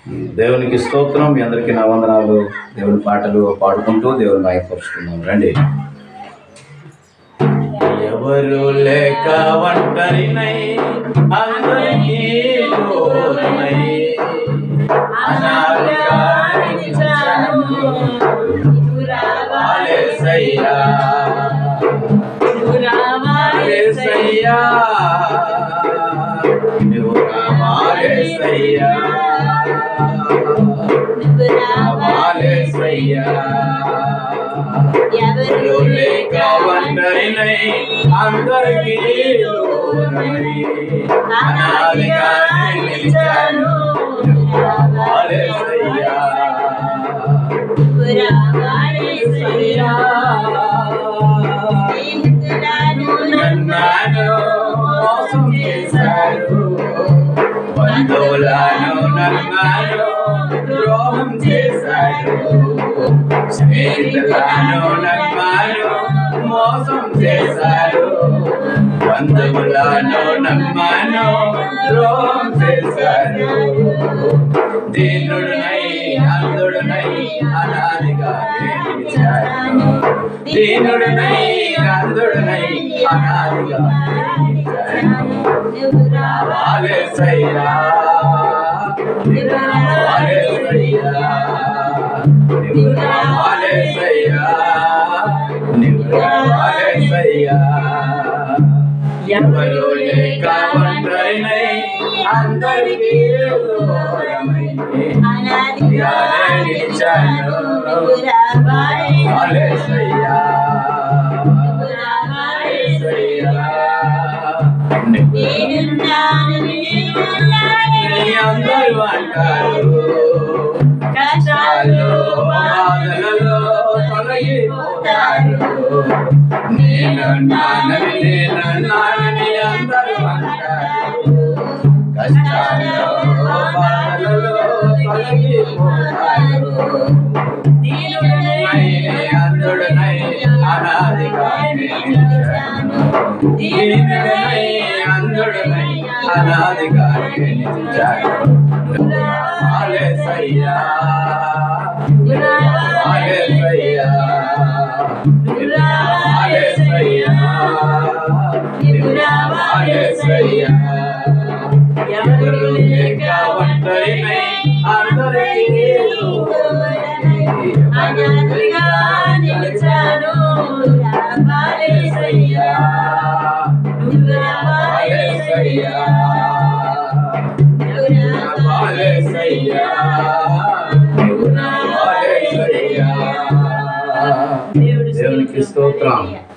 దేవునికి స్తోత్రం మీ అందరికీ నా వందనాలు దేవుని పాటలు పాడుకుంటూ దేవుని మాయపరుచుకుందాం రండి ఎవరు లేక ఒంటరినై అందరికీ దూరమై అనాథగా నిలిచాను. వాలేసయ్యా, వాలేసయ్యా, నువ్వు నా వాలేసయ్యా, వాలేసయ్యా. ఎవరు లేక ఒంటరినై అందరికీ దూరమై అనాథగా నిలిచాను. వాలేసయ్యా, వాలేసయ్యా. నన్ను మోసం చేశారు బంధువులను నన్ను ద్రోహం చేశారు స్నేహితులను నన్ను మోసం చేశారు బంధువులను నన్ను ద్రోహం చేశారు దీనుడునై అందుడునై అనాదిగా నిలిచాను దీనుడునై అందుడునై అనాదిగా నిలిచాను వాలేసయ్యా వాలేసయ్యా వాలేసయ్యా వాలేసయ్యా ఎవరు లేక ఒంటరినై అందరికీ దూరమై అనాదిగానే నిలిచాను వాలేసయ్యా వాలేసయ్యా నీ అందరూ అంటారు కష్టాలు బాధలలో తొలగిపోతారు నేను నానని నేను నానని అందరూ అంటారు కష్టాలు బాధలలో తొలగిపోతారు దీనుడనై అందుడనై అనాదిగా నిలిచాను దీనుడనై అందుడనై అనాదిగా నిలిచాను వాలేసయ్యా వాలేసయ్యా వాలేసయ్యా వాలేసయ్యా ఎవరు లేక ఒంటరినై అందరికీ అనాథగా నిలిచాను వాలేసయ్యా నువ్వురా వాలేసయ్యా నువ్వురా వాలేసయ్యా నువ్వురా వాలేసయ్యా దేవుడు దేవునికి స్తోత్రం